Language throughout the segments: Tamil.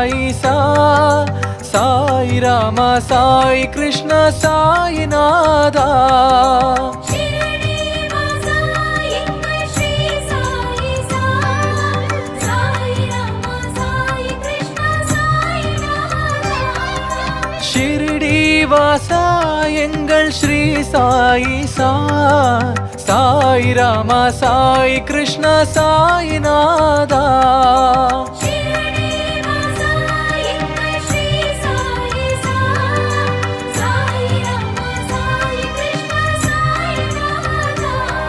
சாயி சா சாய் ராமா சாய் கிருஷ்ண சாயிநாதா ஷிரடி வாசா எங்கள் ஸ்ரீ சாயி சா சாய் ராமா சாய் கிருஷ்ண சாயிநாதா ஷிரடி வாசா எங்கள் ஸ்ரீ சாயி சா சாய் ராமா சாய் கிருஷ்ண சாயிநாதா ஷிரடி வாசா எங்கள் ஸ்ரீ சாயி சா சாய் ராமா சாய் கிருஷ்ண சாயிநாதா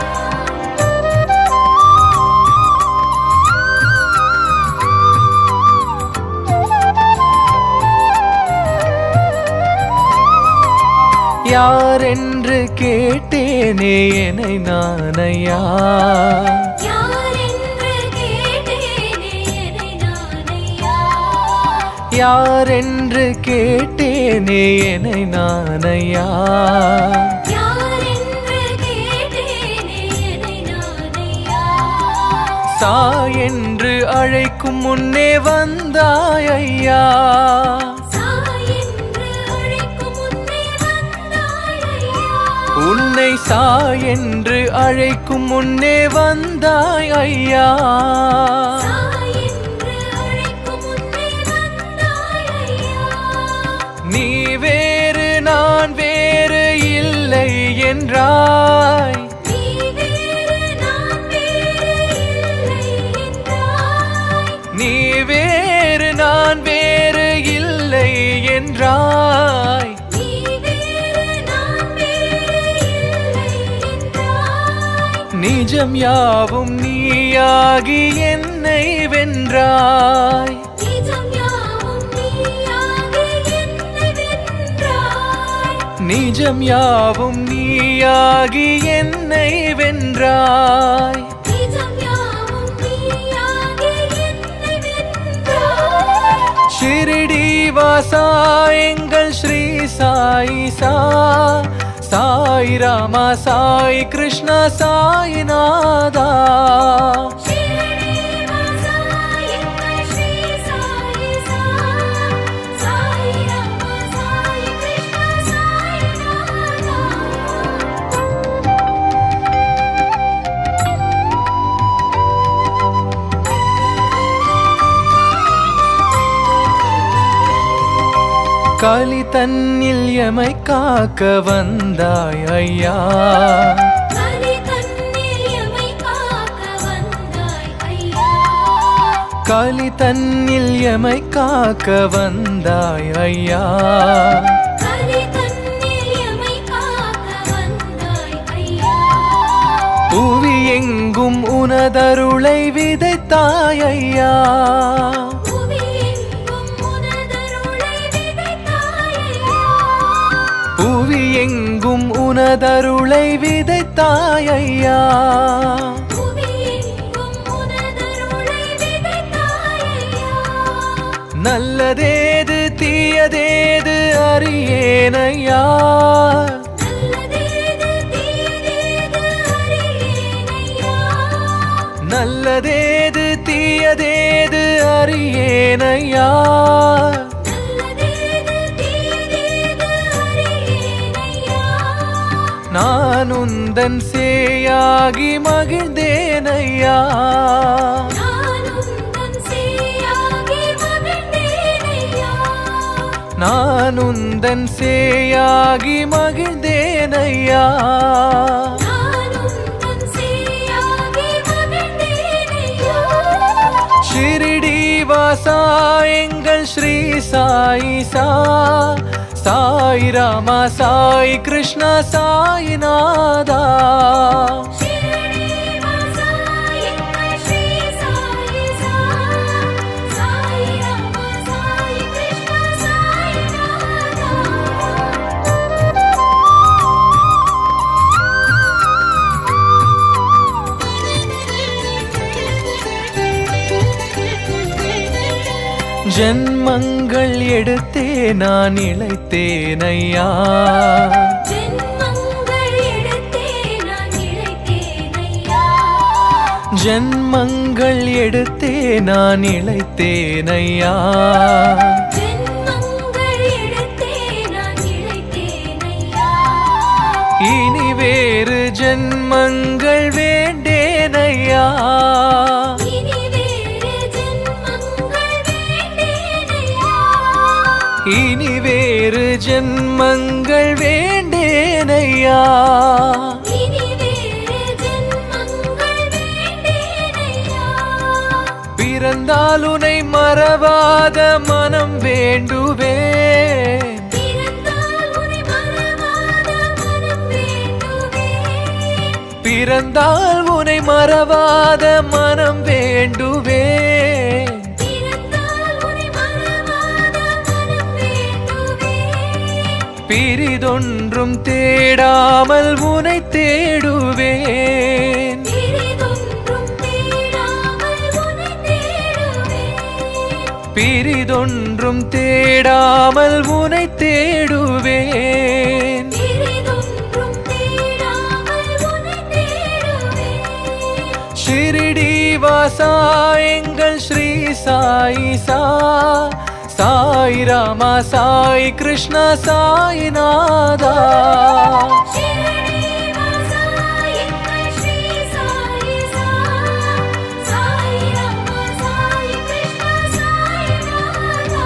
யாரென்று கேட்டேனே என்னை நானையா யாரென்று கேட்டேனே என்னை நானையா யாரென்று கேட்டேனே என்னை நானையா யாரென்று கேட்டேனே என்னை நானையா சா என்று அழைக்கும் முன்னே வந்தாய் ஐயா சாய் என்று அழைக்கும் முன்னே வந்தாய் ஐயா உன்னை சா என்று அழைக்கும் முன்னே வந்தாய் ஐயா சாய் என்று அழைக்கும் முன்னே வந்தாய் ஐயா நீ வேறு நான் வேறு இல்லை என்றாய் நீ வேறு நான் வேறு இல்லை என்றாய் நீ வேறு நான் வேறு இல்லை என்றாய் நீ வேறு நான் வேறு இல்லை என்றாய் நிஜம் யாவும் நீயாகி என்னை வென்றாய் நிஜம் யாவும் நீயாகி என்னை வென்றாய் நிஜம் யாவும் நீயாகி என்னை வென்றாய் நிஜம் யாவும் நீயாகி என்னை வென்றாய் ஷிரடி வாசா எங்கள் ஸ்ரீ சாய் சா சாய் ராமா சாய் கிருஷ்ண சாயிநாதா ஷிரடி வாசா எங்கள் ஸ்ரீ சாயி சா சாய் ராமா சாய் கிருஷ்ண சாயிநாதா களி தன்னில் எமை காக்க வந்தாய் ஐயா கலி தன்னில் எமை காக்க வந்தாய் ஐயா களி தன்னில் எமை காக்க வந்தாய் ஐயா கலி தன்னில் எமை காக்க வந்தாய் ஐயா புவி எங்கும் உனதருளை விதைத்தாய் ஐயா புவி எங்கும் உனதருளை விதைத்தாய் ஐயா புவி எங்கும் உனதருளை விதைத்தாய் ஐயா புவி எங்கும் உனதருளை விதைத்தாய் ஐயா நல்லதேது தீயதேது அறியேனையா நல்லதேது தீயதேது நல்லதேது தீயதேது அறியேனையா அறியேனையா நல்லதேது தீயதேது அறியேனையா நான் உந்தன் சேயாகி மகிழ்ந்தேனையா நான் உந்தன் சேயாகி மகிழ்ந்தேனையா நான் உந்தன் சேயாகி மகிழ்ந்தேனையா நான் உந்தன் சேயாகி மகிழ்ந்தேனையா ஷிரடி வாசா எங்கள் ஸ்ரீ சாய் சா சாய் ராமா சாய் கிருஷ்ண சாயிநாதா ஷிரடி வாசா எங்கள் ஸ்ரீ சாயி சா சாய் ராமா சாய் கிருஷ்ண சாயிநாதா ஜென்மங்கள் எடுத்தே நான் இழைத்தேனையா ஜென்மங்கள் எடுத்தே நான் இழைத்தேனையா ஜென்மங்கள் எடுத்தே நான் இழைத்தேன் ஐயா ஜென்மங்கள் எடுத்தே நான் இழைத்தேன் ஐயா இனி வேறு ஜென்மங்கள் வேண்டேன் ஐயா இனி வேறு ஜென்மங்கள் வேண்டேன் ஐயா இனி வேறு ஜென்மங்கள் வேண்டேன் ஐயா இனி வேறு ஜென்மங்கள் வேண்டேன் ஐயா பிறந்தால் உனை மறவாத மனம் வேண்டுவேன் பிறந்தால் உன்னை மறவாத மனம் வேண்டுவேன் பிறந்தால் உனை மறவாத மனம் வேண்டுவேன் பிறந்தால் உன்னை மறவாத மனம் வேண்டுவேன் பிரிதொன்றும் தேடாமல் உனை தேடுவேன் பிரிதொன்றும் தேடாமல் உன்னை தேடுவேன் பிரிதொன்றும் தேடாமல் உனை தேடுவேன் பிரிதொன்றும் தேடாமல் உன்னை தேடுவேன் ஷிரிடி வாசா எங்கள் ஸ்ரீ சாய் சா சாய் ராமா சாய் கிருஷ்ணா சாய் நாதா ஷிரடி வாசா எங்கள் ஸ்ரீ சாயி சா சாய் ராமா சாய் கிருஷ்ணா சாய் நாதா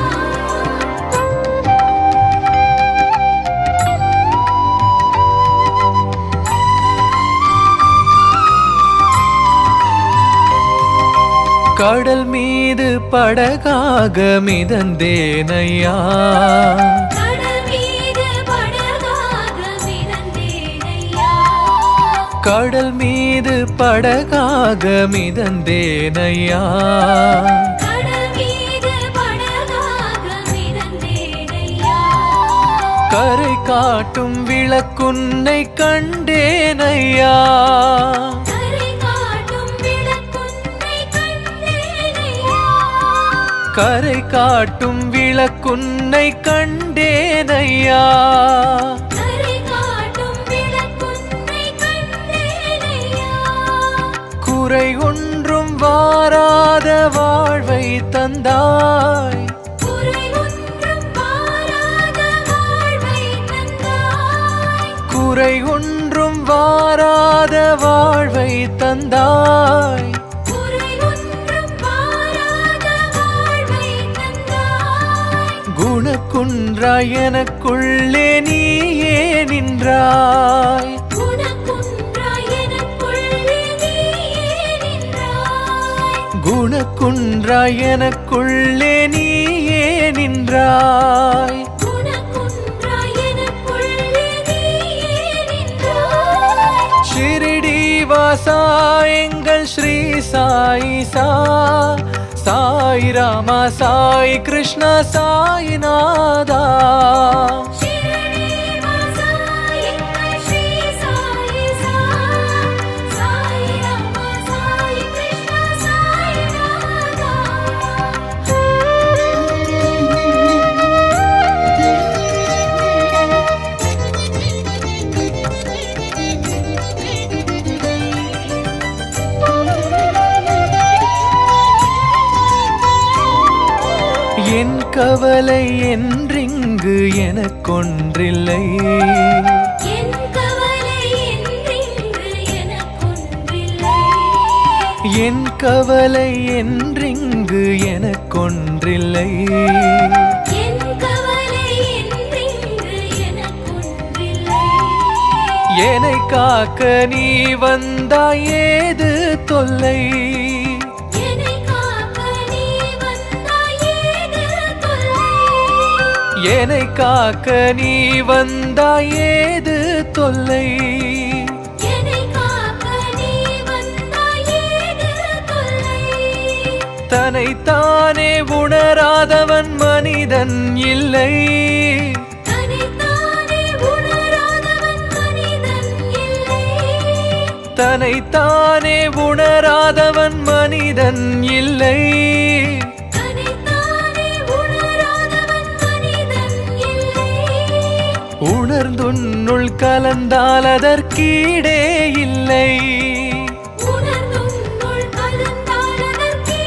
கடல் மீது படகாக மிதந்தேனையா கடல் மீது படகாக மிதந்தேனையா கடல் மீது படகாக மிதந்தேனையா கடல் மீது படகாக மிதந்தேனையா கரை காட்டும் விளக்குன்னை கண்டேனையா கரை காட்டும் விளக்குன்னை கண்டேனையா கரை காட்டும் விளக்குன்னை கண்டேனையா கரை காட்டும் விளக்குன்னை கண்டேனையா குறை ஒன்றும் வாராத வாழ்வை தந்தாய் குறை ஒன்றும் பாராத வாழ்வை தந்தாய் குறை ஒன்றும் வாராத வாழ்வை தந்தாய் குறை ஒன்றும் பாராத வாழ்வை தந்தாய் குணக்குன்றாய் எனக்குள்ளே நீயே நின்றாய் குணக்குன்றாய் எனக்குள்ளே நீயே நின்றாய் குணக்குன்றாய் எனக்குள்ளே நீயே நின்றாய் குணக்குன்றாய் எனக்குள்ளே நீயே நின்றாய் ஷிரிடி வாசா எங்கள் ஸ்ரீ சாய் சா சாய் ராமா சாய் கிருஷ்ணா சாய் நாதா ஷிரடி வாசா எங்கள் ஸ்ரீ சாயி சா சாய் ராமா சாய் கிருஷ்ணா சாய் நாதா என் கவலை என்றிங்கு எனக்கொன்றில்லை என் கவலை என்றின்று எனக்கொன்றில்லை என் கவலை என்றிங்கு எனக்கொன்றில்லை என் கவலை என்றின்று எனக்கொன்றில்லை என்னை காக்க நீ வந்தாய் ஏது தொல்லை என்னை காக்க நீ வந்தாய் ஏது தொல்லை என்னை காக்க நீ வந்தாய் ஏது தொல்லை என்னை காக்க நீ வந்தாய் ஏது தொல்லை தன்னைத்தானே உணராதவன் மனிதன் இல்லை தன்னைத்தானே உணராதவன் மனிதன் இல்லை தன்னைத்தானே உணராதவன் மனிதன் இல்லை தன்னைத்தானே உணராதவன் மனிதன் இல்லை உணர்ந்துன்னுள் கலந்தால் அதற்கீடே இல்லை உணர்ந்துன்னுள் கலந்தால் அதற்கே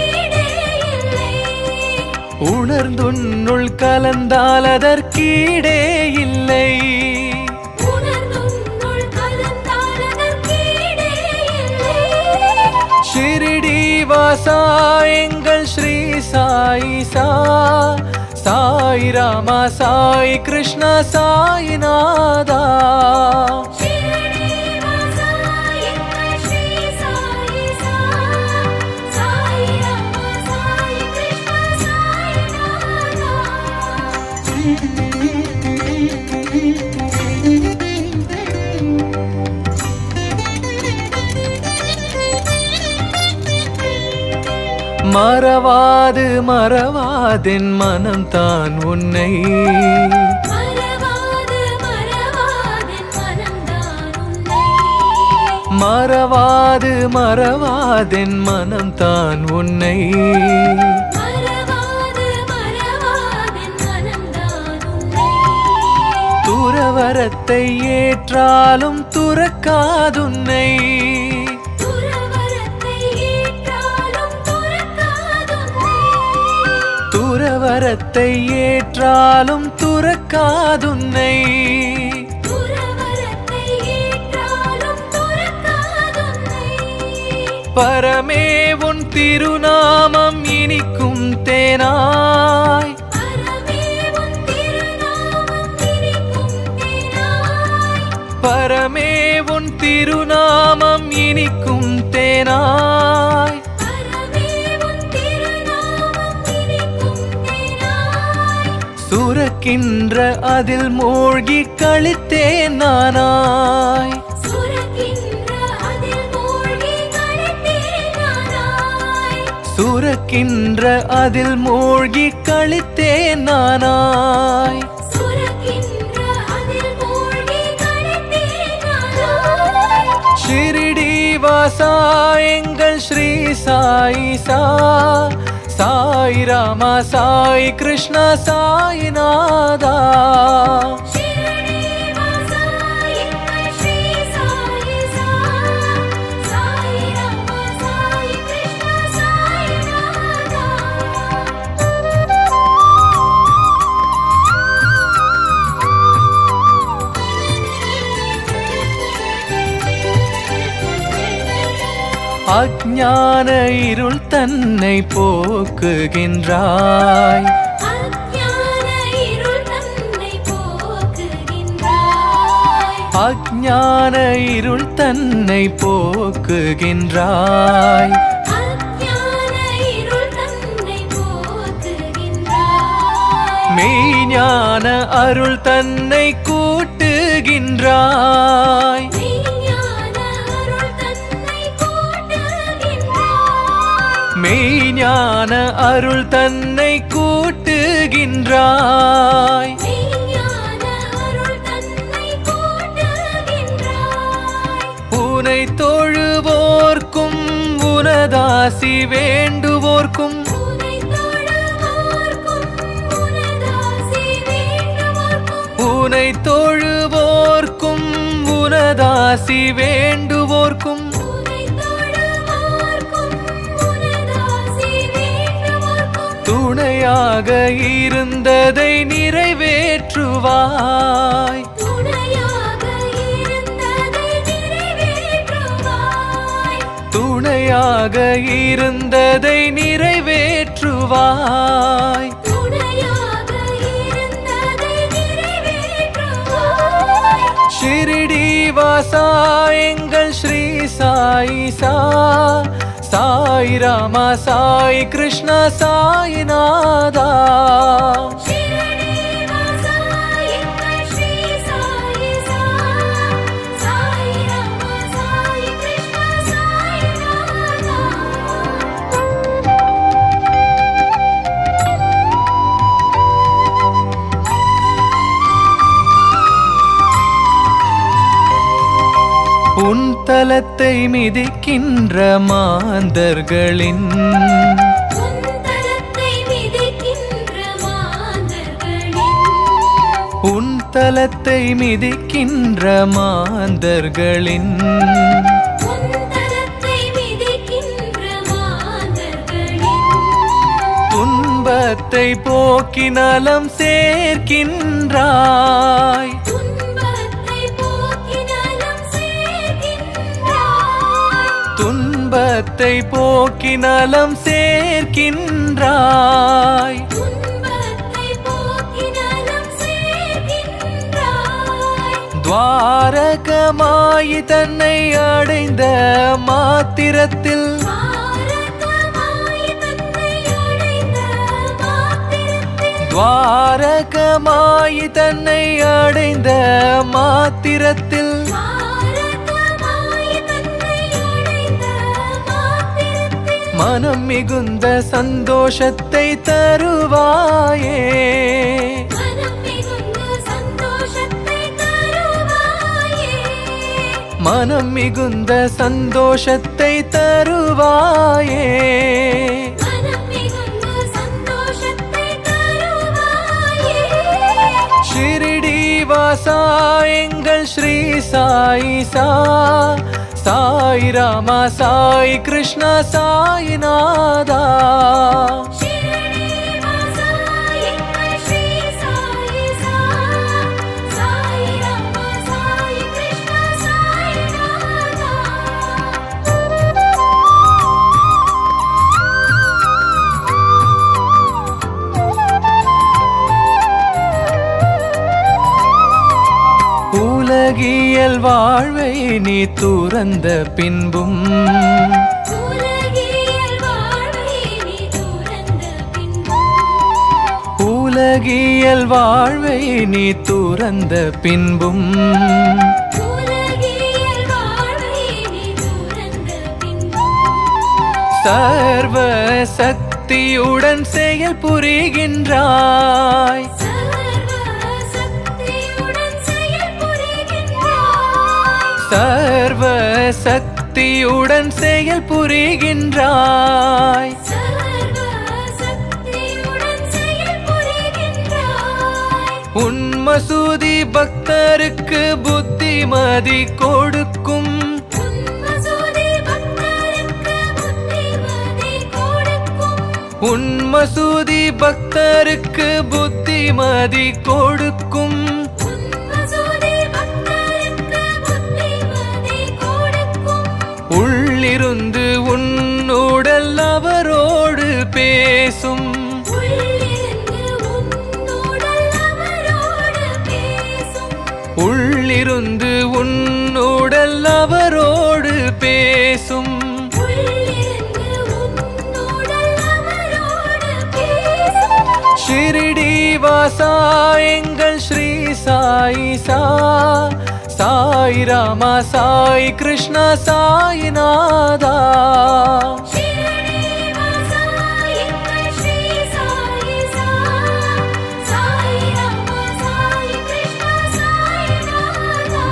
உணர்ந்துன்னுள் கலந்தால் அதற்கீடே இல்லை உணர்ந்துன்னுள் கலந்தால் அதற்கீடே இல்லை. ஷிரிடி வாசா எங்கள் ஸ்ரீ சாயி சா சாய் ராமா சாய் கிருஷ்ணா சாய்நாதா ஷிரடி வாசா எங்கள் ஸ்ரீ சாயி சா. சாய் ராமா சாய் கிருஷ்ணா சாய்நாதா. மறவாது மறவாதென் மனம் தான் உன்னை மறவாது மறவாதென் மனம்தான் உன்னை. மறவாது மறவாதென் மனம் தான் உன்னை மறவாது மறவாதென் மனம்தான் உன்னை. துறவரத்தை ஏற்றாலும் துறக்காதுன்னை துறவரத்தை ஏற்றாலும் துறக்காதுன்னை. துறவரத்தை ஏற்றாலும் துறக்காதுன்னை துறவரத்தை ஏற்றாலும் துறக்காதுன்னை. பரமே உன் திருநாமம் இனிக்கும் தேனாய் பரமே உன் திருநாமம் இனிக்கும் தேனாய். பரமே உன் திருநாமம் இனிக்கும் தேனாய் பரமே உன் திருநாமம் இனிக்கும் தேனாய். சுரக்கின்ற அதில் மூழ்கி கழித்தேன் நானாய் சுரக்கின்ற அதில் மூழ்கி கழித்தேன் நானாய். சுரக்கின்ற அதில் மூழ்கி கழித்தேன் நானாய் சுரக்கின்ற அதில் மூழ்கி கழித்தேன் நானாய். ஷிரிடி வாசா எங்கள் ஸ்ரீ சாயி சா சாய் ராமா சாய் கிருஷ்ணா சாய்நாதா ஷிரடி வாசா எங்கள் ஸ்ரீ சாயி சா. சாய் ராமா சாய் கிருஷ்ணா சாய்நாதா. அஞ்ஞான இருள் தன்னை போக்குகின்றாய் அஞ்ஞான இருள் தன்னை போக்குகின்றாய். அஞ்ஞான இருள் தன்னை போக்குகின்றாய் அஞ்ஞான இருள் தன்னை போக்குகின்றாய். மெய்ஞான அருள் தன்னை கூட்டுகின்றாய் மெய்ஞான அருள் தன்னை கூட்டுகின்றாய். மெய்ஞான அருள் தன்னை கூட்டுகின்றாய் மெய்ஞான அருள் தன்னை கூட்டுகின்றாய். உனை தொழுவோர்க்கும் உனதாசி வேண்டுவோர்க்கும் உனை தொழுவோர்க்கும் உனதாசி வேண்டுவோர்க்கும் உனை தொழுவோர்க்கும் உனதாசி வேண்டுவோர்க்கும் உனை தொழுவோர்க்கும் உனதாசி வேண்டுவோர்க்கும் துணையாக இருந்ததை நிறைவேற்றுவாய் துணையாக இருந்ததை நிறைவேற்றுவாய். துணையாக இருந்ததை நிறைவேற்றுவாய் துணையாக இருந்ததை நிறைவேற்றுவாய். ஷிரிடி வாசா எங்கள் ஸ்ரீ சாயி சா சாய் ராமா சாய் கிருஷ்ணா சாய்நாதா ஷிரடி வாசா எங்கள் ஸ்ரீ சாயி சா. சாய் ராமா சாய் கிருஷ்ணா சாய்நாதா. உன் தலத்தை மிதிக்கின்ற மாந்தர்களின் உந்தரத்தை மிதிக்கின்ற மாந்தர்களின் உன் தலத்தை மிதிக்கின்ற மாந்தர்களின் உந்தரத்தை மிதிக்கின்ற மாந்தர்களின் துன்ப துன்பத்தை போக்கி நலம் சேர்க்கின்றாய் துன்பத்தை போக்கி நலம் சேர்க்கின்றாய் துன்பத்தை போக்கி நலம் சேர்க்கின்றாய் துன்பத்தை போக்கி நலம் சேர்க்கின்றாய் துவாரகமாயி தன்னை அடைந்த மாத்திரத்தில் பாரதமாய் தன்னை அடைந்த மாத்திரத்தில் துவாரகமாயி தன்னை அடைந்த மாத்திரத்தில் பாரதமாய் தன்னை அடைந்த மாத்திரத்தில் மனம் மிகுந்த சந்தோஷத்தை தருவாயே மனம் மிகுந்த சந்தோஷத்தை தருவாயே மனம் மிகுந்த சந்தோஷத்தை தருவாயே மனம் மிகுந்த சந்தோஷத்தை தருவாயே ஷிரிடி வாசா எங்கள் ஸ்ரீ சாய் சா சாய் ராமா சாய் கிருஷ்ணா சாய் நாதா ஷிரடி வாசா எங்கள் ஸ்ரீ சாயி சா சாய் ராமா சாய் கிருஷ்ணா சாய் நாதா உலகியல் வாழ்வை நீ துறந்த பின்பும் உலகியல் வாழ்வை நீ துறந்த பின்பு உலகியல் வாழ்வை நீ துறந்த பின்பும் உலகியல் வாழ்வை நீ துறந்த பின்பு சர்வ சக்தியுடன் செயல் புரிகின்றாய் சர்வ சக்தியுடன் செயல்புரிகின்றாய் சர்வ சக்தியுடன் செயல் புரிகின்றாய் சர்வ சக்தியுடன் செயல்புரிகின்றாய் உன் மசூதி பக்தருக்கு புத்திமதி கொடுக்கும் உன் மசூதி பக்தருக்கு புத்திமதி கொடுக்கும் உன் மசூதி பக்தருக்கு புத்திமதி கொடுக்கும் உன் மசூதி பக்தருக்கு புத்திமதி கொடுக்கும் உள்ளிருந்து உன்னுடல் அவரோடு பேசும் உள்ளிருந்து உன்னுடல் அவரோடு பேசும் உள்ளிருந்து உன்னுடல் அவரோடு பேசும் உள்ளிருந்து உன்னுடல் அவரோடு பேசும் ஷிரிடி வாசா எங்கள் ஸ்ரீ சாய் சா சாய் ராமா சாய் கிருஷ்ணா சாய் நாதா ஷிரடி வாசா எங்கள் ஸ்ரீ சாயி சா சாய் ராமா சாய் கிருஷ்ணா சாய் நாதா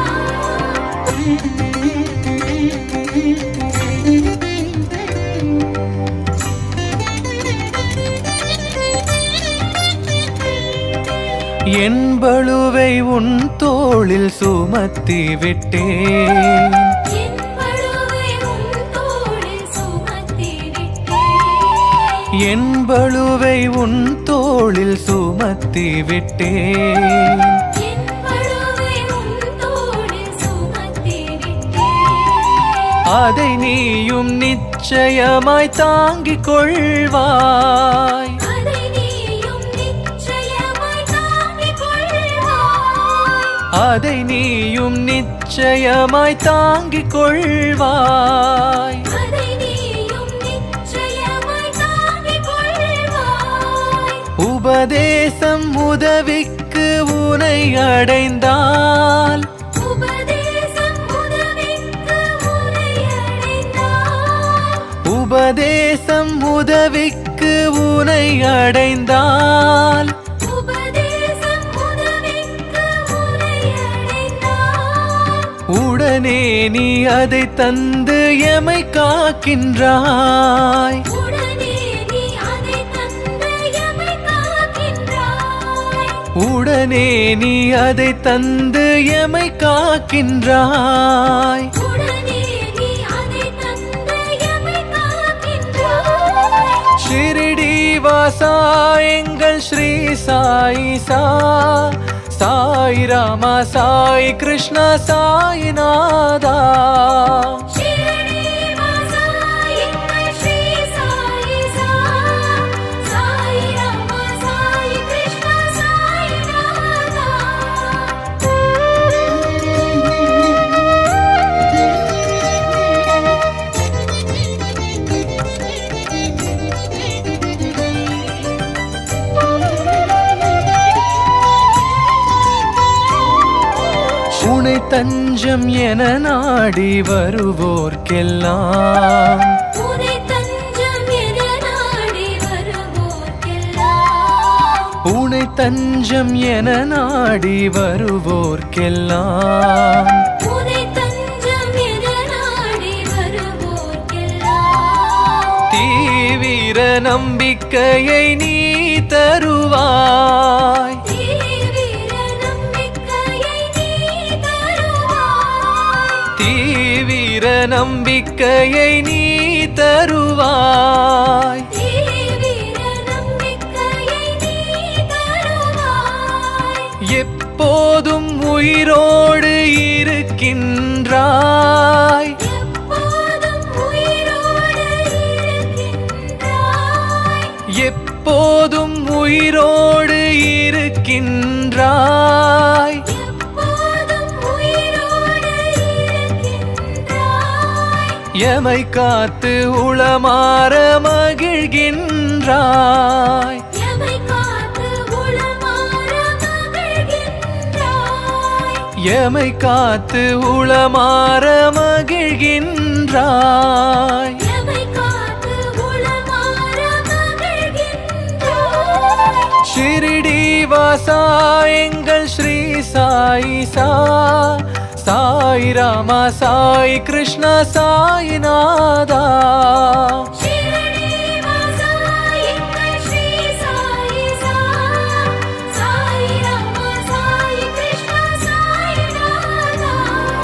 என் பளுவை உன் தோளில் சுமத்தி விட்டேன் என் பழுவை உன் தோளில் சுமத்தி விட்டேன் என் பளுவை உன் தோளில் சுமத்தி விட்டேன் என் பழுவை உன் தோளில் சுமத்தி விட்டேன் அதை நீயும் நிச்சயமாய் தாங்கிக் கொள்வாய் அதை நீயும் நிச்சயமாய் தாங்கிக் கொள்வாய் அதை நீயும் நிச்சயமாய் தாங்கிக் கொள்வாய் அதை நீயும் நிச்சயமாய் தாங்கிக் கொள்வாய் உபதேசம் உதவிக்கு உனை அடைந்தால் உபதேசம் உதவிக்கு உனை அடைந்தால் உபதேசம் உதவிக்கு உனை அடைந்தால் உபதேசம் உதவிக்கு உனை அடைந்தால் உடனே நீ அதை தந்து எமை காக்கின்றாய் உடனே நீ அதை தந்து எமை காக்கின்றாய் உடனே நீ அதை தந்து எமை காக்கின்றாய் உடனே நீ அதை தந்து எமை காக்கின்றாய் ஷிரிடி வாசா எங்கள் ஸ்ரீ சாய் சா சாய் ராமா சாய் கிருஷ்ணா சாய்நாதா ஷிரடி வாசா எங்கள் ஸ்ரீ சாய் சா சாய் ராமா சாய் கிருஷ்ணா சாய் நாதா உனை தஞ்சம் என நாடி வருவோர்க்கெல்லாம் உனை தஞ்சம் என நாடி வருவோர்க்கெல்லாம் உனை தஞ்சம் என நாடி வருவோர்க்கெல்லாம் உனை தஞ்சம் என நாடி வருவோர்க்கெல்லாம் தீவிர நம்பிக்கையை நீ தருவாய் தீவிர நம்பிக்கையை நீ தருவாய் தீவிர நம்பிக்கையை நீ தருவாய் தீவிர நம்பிக்கையை நீ தருவாய் எப்போதும் உயிரோடு இருக்கின்றாய் எப்போதும் உயிரோடு இருக்கின்றாய் எப்போதும் உயிரோடு இருக்கின்றாய் எப்போதும் உயிரோடு இருக்கின்றாய் எமை காத்து உளமாற மகிழ்கின்றாய் எமை காத்து உளமாற மகிழ்கின்றாய் எமை காத்து உளமாற மகிழ்கின்றாய் எமை காத்து உளமாற மகிழ்கின்றாய் ஷிரிடி வாசா எங்கள் ஸ்ரீ சாய் சா சாய் ராமா சாய் கிருஷ்ணா சாய்நாதா ஷிரடி வாசா எங்கள் ஸ்ரீ சாய் சா சாய் ராமா சாய் கிருஷ்ணா சாய் நாதா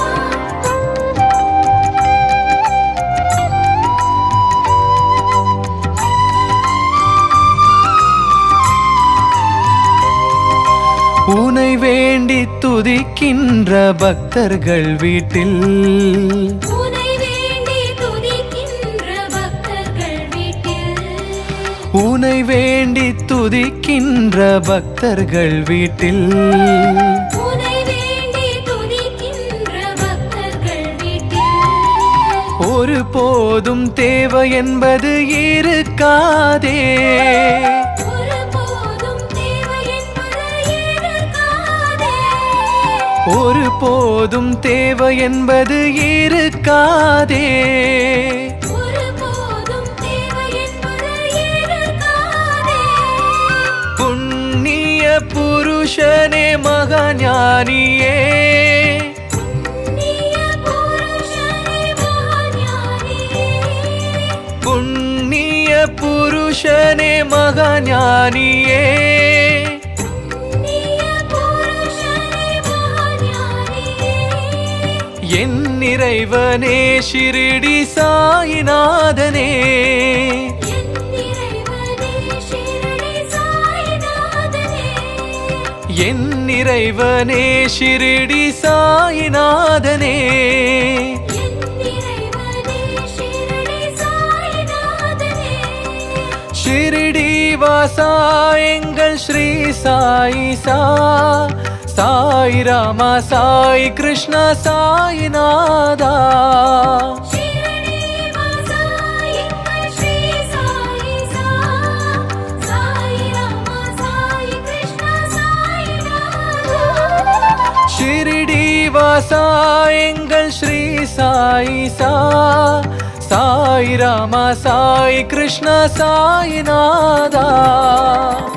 உனை வேண்டி துதிக்கின்ற பக்தர்கள் வீட்டில் உனை வேண்டி துதிக்கின்ற பக்தர்கள் வீட்டில் உனை வேண்டி துதிக்கின்ற பக்தர்கள் வீட்டில் உனை வேண்டி துதிக்கின்ற பக்தர்கள் வீட்டில் ஒரு போதும் தேவை என்பது இருக்காதே ஒருபோதும் தேவை என்பது இருக்காதே ஒரு போதும் தேவை என்பது இருக்காதே ஒருபோதும் தேவை என்பது இருக்காதே புண்ணிய புருஷனே மகஞானியே புண்ணிய புருஷனே மகாஞானியே புண்ணிய புருஷனே மகஞானியே புண்ணிய புருஷனே மகாஞானியே என் நிறைவனே ஷிரிடி சாயிநாதனே என் இறைவனே ஷிரடி சாய்நாதனே என் நிறைவனே ஷிரிடி சாயிநாதனே என் இறைவனே ஷிரடி சாய்நாதனே ஷிரிடி வாசா எங்கள் ஸ்ரீ சாய் சா சாய் ராமா சாய் கிருஷ்ணா சாய்நாதா ஷிரடி வாசா எங்கள் ஸ்ரீ சாய் சா சாய் ராமா சாய் கிருஷ்ணா சாய் நாதா ஷிரிடி வாசா எங்கள் ஸ்ரீ சாய் சா சாய் ராமா சாய் கிருஷ்ணா சாய்நாதா